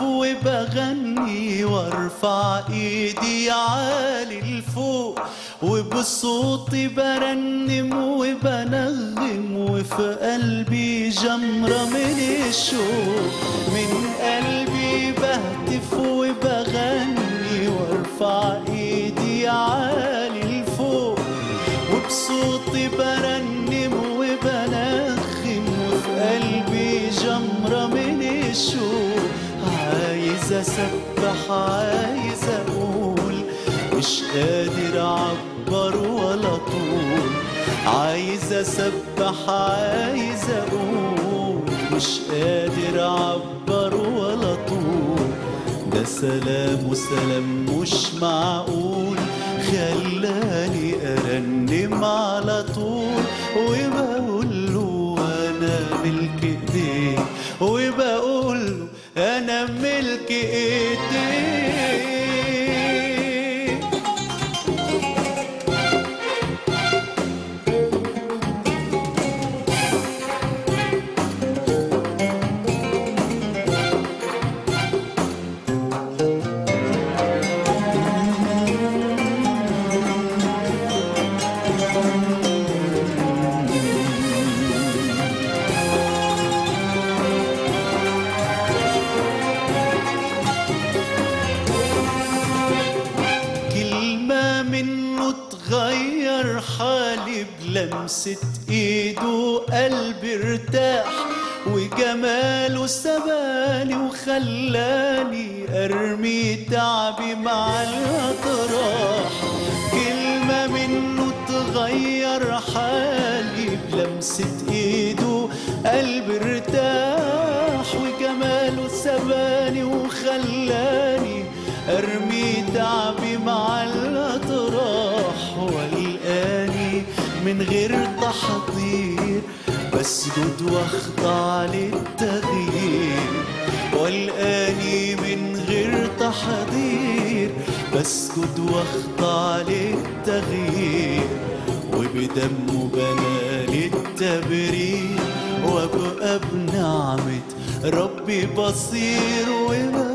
وبغني وارفع ايدي عالي لفوق وبصوتي برنم وبنغم وفي قلبي جمرة من الشوق من قلبي بهتف وبغني وارفع ايدي عالي لفوق وبصوتي برنم وبنغم وفي قلبي جمرة من الشوق عايز اسبح عايز اقول مش قادر اعبر ولا طول عايز اسبح عايز اقول مش قادر اعبر ولا طول ده سلام وسلام مش معقول خلاني ارنم على طول وبقول له انا ملك ايديك وبقول له انا ملك ايديك كلمة منه تغير حالي بلمسة ايده قلبي ارتاح وجماله سباني وخلاني ارمي تعبي مع الاطراح كلمة منه تغير حالي بلمسة ايده قلبي ارتاح وجماله سباني وخلاني ارمي تعبي مع الاطراح والاني من غير تحضير بسجد واخضع للتغيير والاني من غير تحضير بسجد واخضع للتغيير وبدمه بنى للتبرير وابقى بنعمة ربي بصير وما